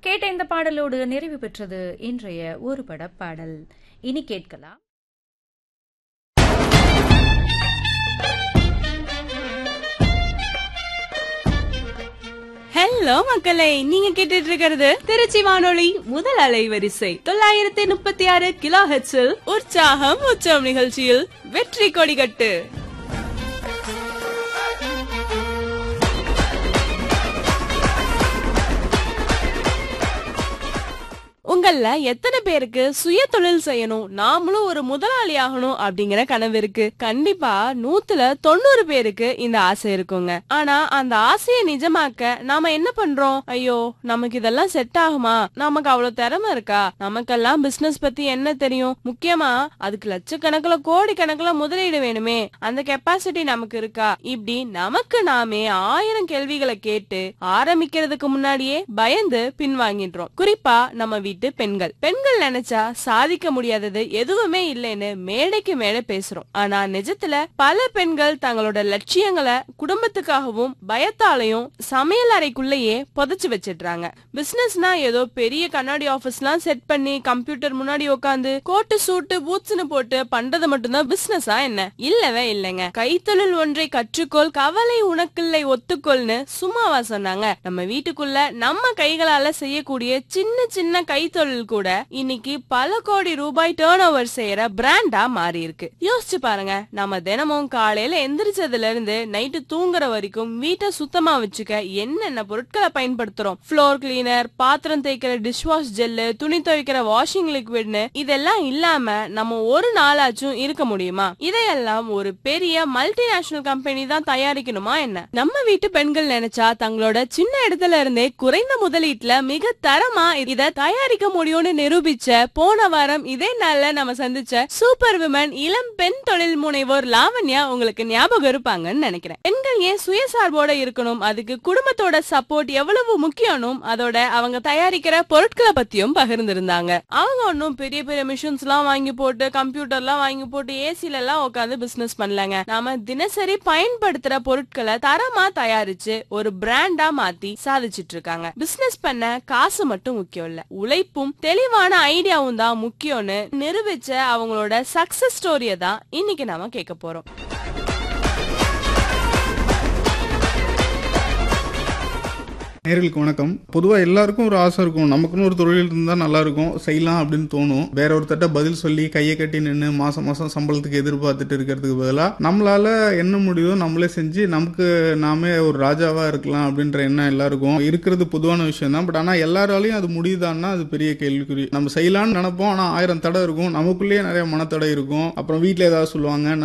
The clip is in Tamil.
கேட்ட இந்த பாடலோடு நிறைவு பெற்றது இன்றைய ஒரு பட பாடல் இனி கேட்கலாம் ஹலோ மக்களே நீங்க கேட்டுட்டு இருக்கிறது திருச்சி வானொலி முதல் அலைவரிசை தொள்ளாயிரத்தி முப்பத்தி ஆறு கிலோ ஹெட்ஸில் உற்சாகம் உற்சவம் நிகழ்ச்சியில் வெற்றி கொடிகட்டு உங்கள எத்தனை பேருக்கு சுய தொழில் செய்யணும் நாமளும் ஒரு முதலாளி ஆகணும் அப்படிங்கிற கனவு இருக்கு கண்டிப்பா நூத்துல தொண்ணூறு பேருக்கு இந்த ஆசை இருக்குங்க ஆனா அந்த ஆசையை நிஜமாக்க நாம என்ன பண்றோம் ஐயோ நமக்கு இதெல்லாம் செட் ஆகுமா நமக்கு அவ்வளவு திறமை இருக்கா நமக்கெல்லாம் பிசினஸ் பத்தி என்ன தெரியும் முக்கியமா அதுக்கு லட்சக்கணக்கில் கோடி கணக்குல முதலீடு வேணுமே அந்த கெப்பாசிட்டி நமக்கு இருக்கா இப்படி நமக்கு நாமே ஆயிரம் கேள்விகளை கேட்டு ஆரம்பிக்கிறதுக்கு முன்னாடியே பயந்து பின்வாங்கிடுறோம் குறிப்பா நம்ம வீட்டு பெண்கள் பெண்கள் நினைச்சா சாதிக்க முடியாதது எதுவுமே இல்லைன்னு மேடைக்கு மேடை பேசுறோம் ஆனா நிஜத்துல பல பெண்கள் தங்களோட லட்சியங்களை குடும்பத்துக்காகவும் பயத்தாலையும் சமையல் அறைக்குள்ளேயே புதைச்சு வச்சிடுறாங்க பிசினஸ்னா ஏதோ பெரிய கண்ணாடி ஆபீஸ்லாம் செட் பண்ணி கம்ப்யூட்டர் முன்னாடி உட்காந்து கோட்டு சூட்டு பூட்ஸ்னு போட்டு பண்றது மட்டும்தான் பிசினஸா என்ன இல்லவே இல்லைங்க கைத்தொழில் ஒன்றை கற்றுக்கொள் கவலை உனக்கில்லை ஒத்துக்கொள்னு சும்மாவா சொன்னாங்க நம்ம வீட்டுக்குள்ள நம்ம கைகளால செய்யக்கூடிய சின்ன சின்ன கைத்தொழில் கூட இன்னைக்கு பல கோடி ரூபாய் டேர்ன் ஓவர் செய்யற பிராண்டா மாறி இருக்கு யோசிச்சு பாருங்க நம்ம தினமும் காலையில எந்திரிச்சதுல இருந்து நைட்டு தூங்குற வரைக்கும் வீட்டை சுத்தமா வச்சுக்க என்னென்ன பொருட்களை பயன்படுத்துறோம் ஃப்ளோர் கிளீனர் பாத்திரம் தேய்க்கிற டிஷ் வாஷ் ஜெல்லு துணி துவைக்கிற வாஷிங் லிக்விட்னு இதெல்லாம் இல்லாம நம்ம ஒரு நாளாச்சும் இருக்க முடியுமா இதையெல்லாம் ஒரு பெரிய மல்டிநேஷனல் கம்பெனி தான் தயாரிக்கணுமா என்ன நம்ம வீட்டு பெண்கள் நினைச்சா தங்களோட சின்ன இடத்துல இருந்தே குறைந்த முதலீட்டுல மிக தரமா இத தயாரிக்க முடியும்னு நிரூபிச்ச போன வாரம் இதே நாள்ல நம்ம சந்திச்ச சூப்பர் விமன் இளம் பெண் தொழில் முனைவோர் லாவண்யா உங்களுக்கு ஞாபகம் இருப்பாங்கன்னு நினைக்கிறேன் பெண்கள் ஏன் சுயசார்போட இருக்கணும் அதுக்கு குடும்பத்தோட சப்போர்ட் எவ்வளவு முக்கியம்னும் அதோட அவங்க தயாரிக்கிற பொருட்களை பத்தியும் பகிர்ந்திருந்தாங்க அவங்க ஒன்னும் பெரிய பெரிய மிஷின்ஸ் எல்லாம் வாங்கி போட்டு கம்ப்யூட்டர் எல்லாம் வாங்கி போட்டு ஏசில எல்லாம் உட்காந்து பிசினஸ் பண்ணலாங்க நாம தினசரி பயன்படுத்துற பொருட்களை தரமா தயாரிச்சு ஒரு பிராண்டா மாத்தி சாதிச்சிட்டு இருக்காங்க பிசினஸ் பண்ண காசு மட்டும் முக்கியம் இல்ல உழைப்பும் தெளிவான ஐடியாவும் தான் முக்கியம்னு நிரூபிச்ச அவங்களோட சக்சஸ் ஸ்டோரிய தான் இன்னைக்கு நாம கேட்க போறோம் நேர்களுக்கு வணக்கம் பொதுவாக எல்லாருக்கும் ஒரு ஆசை இருக்கும் நமக்குன்னு ஒரு தொழில் இருந்தால் நல்லா இருக்கும் செய்யலாம் அப்படின்னு தோணும் வேற ஒருத்தட்ட பதில் சொல்லி கையை கட்டி நின்று மாசம் மாசம் சம்பளத்துக்கு எதிர்பார்த்துட்டு இருக்கிறதுக்கு பதிலாக நம்மளால என்ன முடியுதோ நம்மளே செஞ்சு நமக்கு நாமே ஒரு ராஜாவா இருக்கலாம் அப்படின்ற எண்ணம் எல்லாருக்கும் இருக்கிறது பொதுவான விஷயம் தான் பட் ஆனால் எல்லாராலையும் அது முடியுதான்னா அது பெரிய கேள்விக்குறி நம்ம செய்யலாம்னு நினைப்போம் ஆனால் ஆயிரம் தடை இருக்கும் நமக்குள்ளேயே நிறைய மனத்தடை இருக்கும் அப்புறம் வீட்டில் ஏதாவது சொல்லுவாங்க